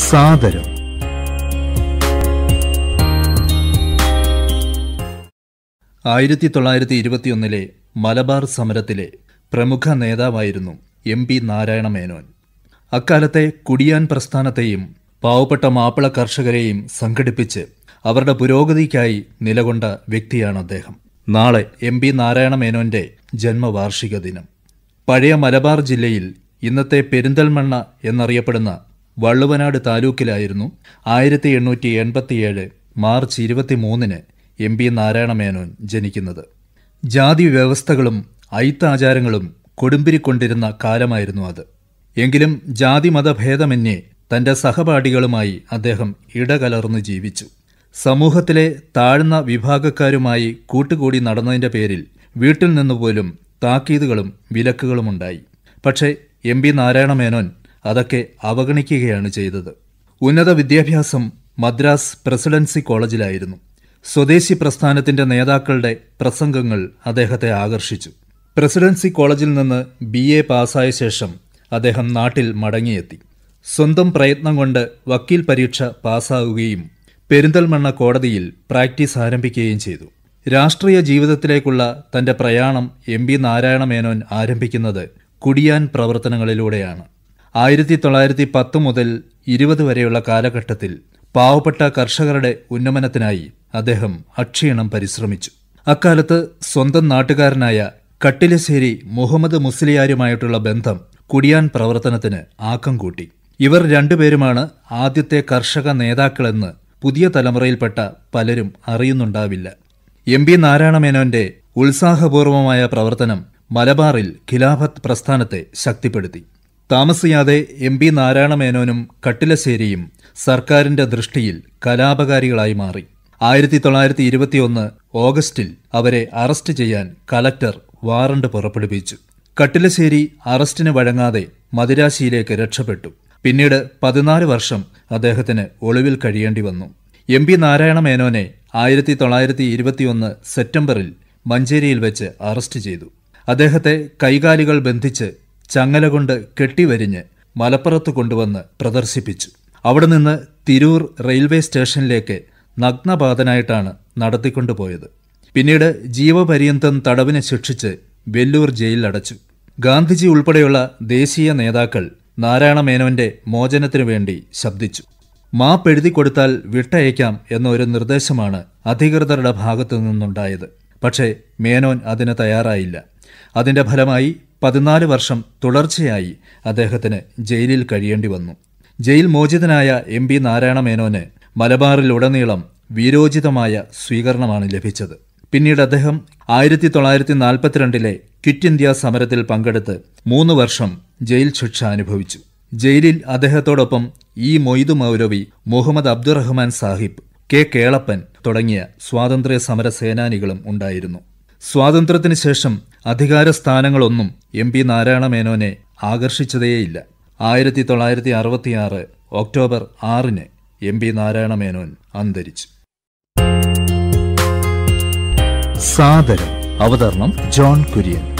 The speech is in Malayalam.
സാദരം ആയിരത്തി തൊള്ളായിരത്തി ഇരുപത്തിയൊന്നിലെ മലബാർ സമരത്തിലെ പ്രമുഖ നേതാവായിരുന്നു എം പി നാരായണ മേനോൻ അക്കാലത്തെ കുടിയാൻ പ്രസ്ഥാനത്തെയും പാവപ്പെട്ട മാപ്പിള കർഷകരെയും സംഘടിപ്പിച്ച് അവരുടെ പുരോഗതിക്കായി നിലകൊണ്ട വ്യക്തിയാണ് അദ്ദേഹം നാളെ എം പി നാരായണ മേനോന്റെ ജന്മവാർഷിക ദിനം പഴയ മലബാർ ജില്ലയിൽ ഇന്നത്തെ പെരിന്തൽമണ്ണ എന്നറിയപ്പെടുന്ന വള്ളുവനാട് താലൂക്കിലായിരുന്നു ആയിരത്തി എണ്ണൂറ്റി എൺപത്തിയേഴ് മാർച്ച് ഇരുപത്തിമൂന്നിന് എം പി നാരായണ മേനോൻ ജനിക്കുന്നത് ജാതി വ്യവസ്ഥകളും ഐത്താചാരങ്ങളും കൊടുമ്പിരിക്കൊണ്ടിരുന്ന കാലമായിരുന്നു അത് എങ്കിലും ജാതി മതഭേദമന്യേ തന്റെ സഹപാഠികളുമായി അദ്ദേഹം ഇടകലർന്ന് ജീവിച്ചു സമൂഹത്തിലെ താഴ്ന്ന വിഭാഗക്കാരുമായി കൂട്ടുകൂടി നടന്നതിന്റെ പേരിൽ വീട്ടിൽ നിന്നുപോലും താക്കീതുകളും വിലക്കുകളുമുണ്ടായി പക്ഷേ എം പി നാരായണ മേനോൻ അതൊക്കെ അവഗണിക്കുകയാണ് ചെയ്തത് ഉന്നത വിദ്യാഭ്യാസം മദ്രാസ് പ്രസിഡൻസി കോളേജിലായിരുന്നു സ്വദേശി പ്രസ്ഥാനത്തിന്റെ നേതാക്കളുടെ പ്രസംഗങ്ങൾ അദ്ദേഹത്തെ ആകർഷിച്ചു പ്രസിഡൻസി കോളേജിൽ നിന്ന് ബി എ പാസ്സായ ശേഷം അദ്ദേഹം നാട്ടിൽ മടങ്ങിയെത്തി സ്വന്തം പ്രയത്നം കൊണ്ട് വക്കീൽ പരീക്ഷ പാസ്സാവുകയും പെരിന്തൽമണ്ണ കോടതിയിൽ പ്രാക്ടീസ് ആരംഭിക്കുകയും ചെയ്തു രാഷ്ട്രീയ ജീവിതത്തിലേക്കുള്ള തന്റെ പ്രയാണം എം പി നാരായണ മേനോൻ ആരംഭിക്കുന്നത് കുടിയാൻ പ്രവർത്തനങ്ങളിലൂടെയാണ് ആയിരത്തി തൊള്ളായിരത്തി പത്ത് മുതൽ ഇരുപത് വരെയുള്ള കാലഘട്ടത്തിൽ പാവപ്പെട്ട കർഷകരുടെ ഉന്നമനത്തിനായി അദ്ദേഹം അക്ഷീണം പരിശ്രമിച്ചു അക്കാലത്ത് സ്വന്തം നാട്ടുകാരനായ കട്ടിലശ്ശേരി മുഹമ്മദ് മുസ്ലിയാരുമായിട്ടുള്ള ബന്ധം കുടിയാൻ പ്രവർത്തനത്തിന് ആക്കം കൂട്ടി ഇവർ രണ്ടുപേരുമാണ് ആദ്യത്തെ കർഷക നേതാക്കളെന്ന് പുതിയ തലമുറയിൽപ്പെട്ട പലരും അറിയുന്നുണ്ടാവില്ല എം പി നാരായണ മേനോന്റെ ഉത്സാഹപൂർവമായ പ്രവർത്തനം മലബാറിൽ ഖിലാഫത്ത് പ്രസ്ഥാനത്തെ ശക്തിപ്പെടുത്തി താമസിയാതെ എം പി നാരായണ മേനോനും കട്ടിലശ്ശേരിയും സർക്കാരിന്റെ ദൃഷ്ടിയിൽ കലാപകാരികളായി മാറി ആയിരത്തി തൊള്ളായിരത്തി ഇരുപത്തിയൊന്ന് ഓഗസ്റ്റിൽ അവരെ അറസ്റ്റ് ചെയ്യാൻ കലക്ടർ വാറണ്ട് പുറപ്പെടുവിച്ചു കട്ടിലശ്ശേരി അറസ്റ്റിന് വഴങ്ങാതെ മദിരാശിയിലേക്ക് രക്ഷപ്പെട്ടു പിന്നീട് പതിനാല് വർഷം അദ്ദേഹത്തിന് ഒളിവിൽ കഴിയേണ്ടി വന്നു എം പി നാരായണ മേനോനെ ആയിരത്തി തൊള്ളായിരത്തി ഇരുപത്തിയൊന്ന് സെപ്റ്റംബറിൽ മഞ്ചേരിയിൽ വെച്ച് അറസ്റ്റ് ചെയ്തു അദ്ദേഹത്തെ കൈകാലുകൾ ബന്ധിച്ച് ചങ്ങല കൊണ്ട് കെട്ടിവരിഞ്ഞ് മലപ്പുറത്ത് കൊണ്ടുവന്ന് പ്രദർശിപ്പിച്ചു അവിടെ നിന്ന് തിരൂർ റെയിൽവേ സ്റ്റേഷനിലേക്ക് നഗ്നപാതനായിട്ടാണ് നടത്തിക്കൊണ്ടുപോയത് പിന്നീട് ജീവപര്യന്തം തടവിന് ശിക്ഷിച്ച് വെല്ലൂർ ജയിലിൽ അടച്ചു ഗാന്ധിജി ഉൾപ്പെടെയുള്ള ദേശീയ നേതാക്കൾ നാരായണ മേനോന്റെ മോചനത്തിനു വേണ്ടി ശബ്ദിച്ചു മാപ്പെഴുതി കൊടുത്താൽ വിട്ടയക്കാം എന്ന ഒരു നിർദ്ദേശമാണ് അധികൃതരുടെ ഭാഗത്തു നിന്നുണ്ടായത് പക്ഷേ മേനോൻ അതിന് തയ്യാറായില്ല അതിന്റെ ഫലമായി പതിനാല് വർഷം തുടർച്ചയായി അദ്ദേഹത്തിന് ജയിലിൽ കഴിയേണ്ടി വന്നു ജയിൽ മോചിതനായ എം പി നാരായണ മേനോന് മലബാറിലുടനീളം വീരോചിതമായ സ്വീകരണമാണ് ലഭിച്ചത് പിന്നീട് അദ്ദേഹം ആയിരത്തി തൊള്ളായിരത്തി നാൽപ്പത്തിരണ്ടിലെ ക്വിറ്റ് ഇന്ത്യ സമരത്തിൽ പങ്കെടുത്ത് മൂന്ന് വർഷം ജയിൽ ശിക്ഷ അനുഭവിച്ചു ജയിലിൽ അദ്ദേഹത്തോടൊപ്പം ഇ മൊയ്തു മൗലവി മുഹമ്മദ് അബ്ദുറഹ്മാൻ സാഹിബ് കെ കേളപ്പൻ തുടങ്ങിയ സ്വാതന്ത്ര്യ സമര സേനാനികളും ഉണ്ടായിരുന്നു സ്വാതന്ത്ര്യത്തിന് ശേഷം അധികാര സ്ഥാനങ്ങളൊന്നും എം പി നാരായണ മേനോനെ ആകർഷിച്ചതേയില്ല ആയിരത്തി തൊള്ളായിരത്തി അറുപത്തിയാറ് ഒക്ടോബർ ആറിന് എം പി നാരായണ മേനോൻ അന്തരിച്ചു സാദരം അവതരണം ജോൺ കുര്യൻ